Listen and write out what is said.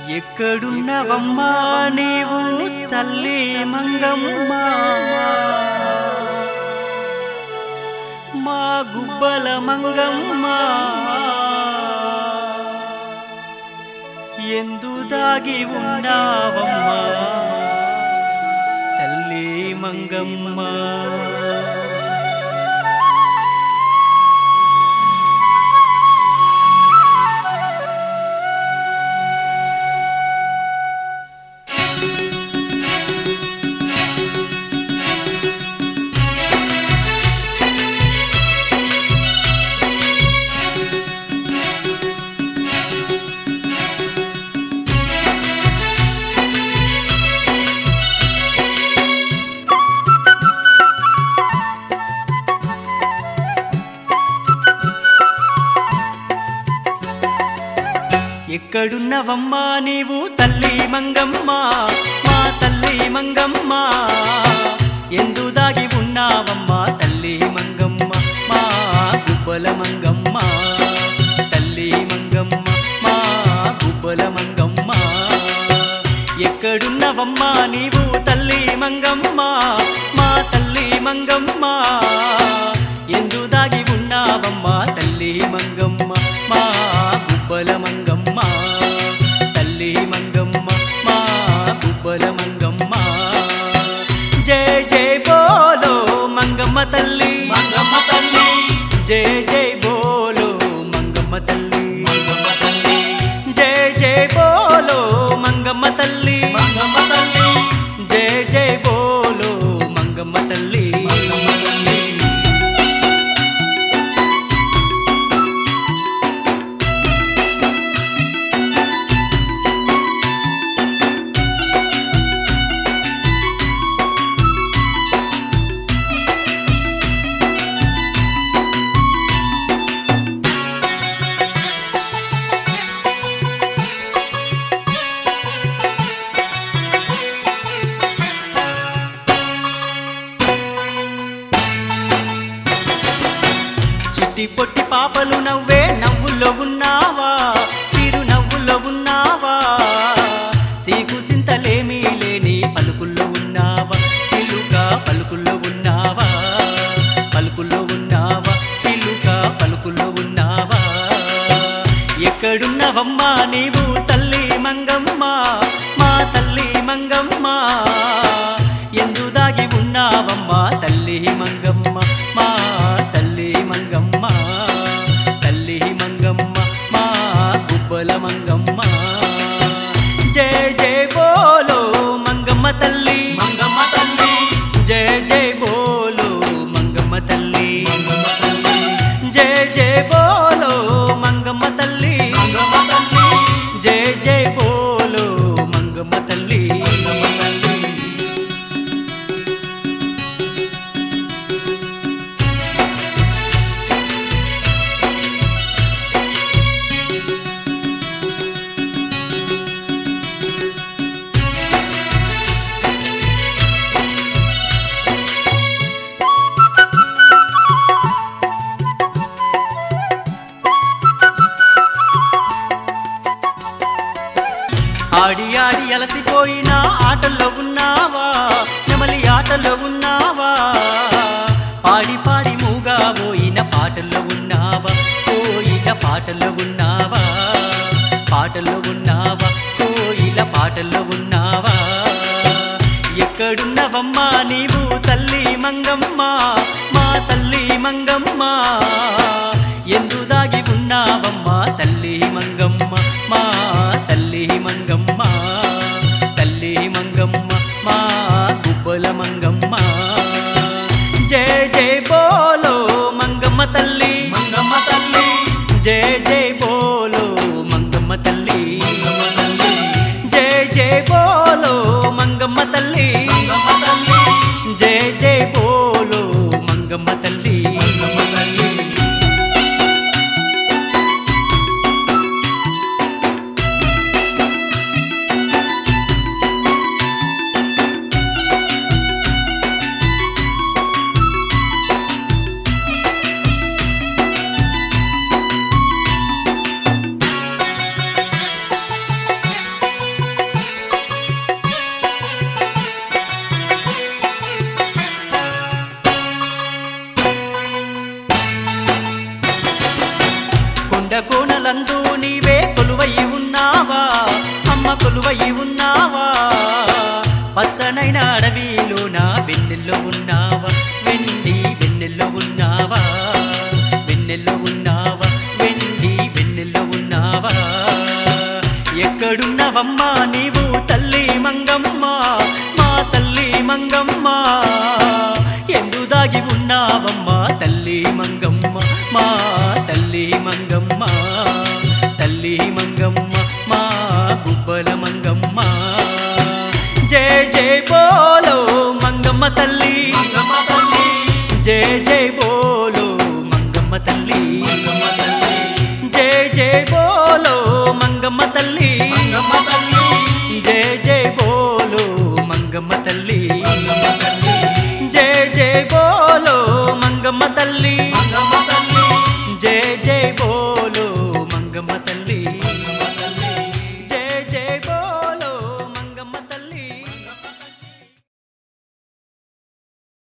ఎక్కడున్నవమ్మా నీవు తల్లి మంగమ్మ మా గుబ్బల మంగమ్మ ఎందు దాగి ఉన్నావమ్మా తల్లి మంగమ్మ ఎక్కడున్నవమ్మా నీవు తల్లి మంగమ్మ మా తల్లి మంగమ్మ ఎందు దాగి ఉన్నావమ్మా తల్లి మంగమ్మ మా గుబ్బల మంగమ్మ తల్లి మంగమ్మ మా గుబ్బల మంగమ్మ ఎక్కడున్నవమ్మా నీవు తల్లి మంగమ్మ మా తల్లి మంగమ్మ ఎందు దాగి ఉన్నావమ్మా తల్లి మంగమ్మ మా గుబ్బల మంగమ్మ తల్లి మంగమ్మ మా గుబ్బల మంగమ్మ జయ జయ బోలో మంగమ్మ తల్లి మంగమ్మ తల్లి జయ జయ బోలో మంగమ్మ తల్లి మంగమ్మ తల్లి జయ జయ బోలో మంగమ్మ తల్లి మంగమ్మ తల్లి జయ జయ బోలో మంగమ్మ తల్లి మంగమ్మ తల్లి చిట్టి పొట్టి పాపలు నవ్వే నవ్వుల్లో ఉన్నావా చిరు నవ్వుల్లో ఉన్నావా చీకు చింతలేమీ లేని పలుకుల్లో ఉన్నావా సిలుక పలుకుల్లో ఉన్నావా పలుకుల్లో ఉన్నావా సిలుక పలుకుల్లో ఉన్నావా ఎక్కడున్నవమ్మా నీవు తల్లి మంగమ్మ మా తల్లి మంగమ్మ ఎందు దాగి ఉన్నావమ్మా తల్లి మంగమ్మ మా తల్లి మంగమ్మ తల్లి మంగమ్మ మా గుబ్బల మంగమ్మ జయ జయ బోలో మంగమ్మ తల్లి మంగమ్మ తల్లి జయ జయ బోలో మంగమ్మ తల్లి మంగమ్మ తల్లి జయ జయ బోలో మంగమ్మ తల్లి మంగమ్మ తల్లి జయ జయ బోలో మంగమ్మ తల్లి మంగమ్మ తల్లి ఆడి ఆడి అలసిపోయిన ఆటల్లో ఉన్నావా నెమలి ఆటల్లో ఉన్నావా పాడి పాడి మూగా పోయిన పాటల్లో ఉన్నావా కోయిల పాటల్లో ఉన్నావా పాటల్లో ఉన్నావా కోయిల పాటల్లో ఉన్నావా ఎక్కడున్నవమ్మా నీవు తల్లి మంగమ్మ మా తల్లి మంగమ్మ ఎందు దాగి ఉన్నావమ్మా తల్లి మంగమ్మ మా తల్లి మంగమ్మ తల్లి మంగమ్మ మా గుబ్బల మంగమ్మ జయ జయ బోలో మంగమ్మ తల్లి మంగమ్మ తల్లి జయ జయ బోలో మంగమ్మ తల్లి మంగమ్మ తల్లి జయ జయ బోలో మంగమ్మ తల్లి మంగమ్మ తల్లి జయ జయ బోలో మంగమ్మ తల్లి మంగమ్మ తల్లి కోనలందు నీవే కొలువై ఉన్నావా అమ్మ కొలువై ఉన్నావా పచ్చనైన అడవిలో నా వెన్నెల్లో ఉన్నావా వెండి వెన్నెల్లో ఉన్నావా వెన్నెల్లో ఉన్నావా వెండి వెన్నెల్లో ఉన్నావా ఎక్కడున్నవమ్మా నీవు తల్లి మంగమ్మ మా తల్లి మంగమ్మ ఎందు దాగి ఉన్నావమ్మా తల్లి మంగమ్మ మా తల్లి మంగమ్మ తల్లి మంగమ్మ మా గుబ్బల మంగమ్మ జయ జయ బోలో మంగమ్మ తల్లి మంగమ్మ తల్లి జయ జయ బోలో మంగమ్మ తల్లి మంగమ్మ తల్లి జయ జయ బోలో మంగమ్మ తల్లి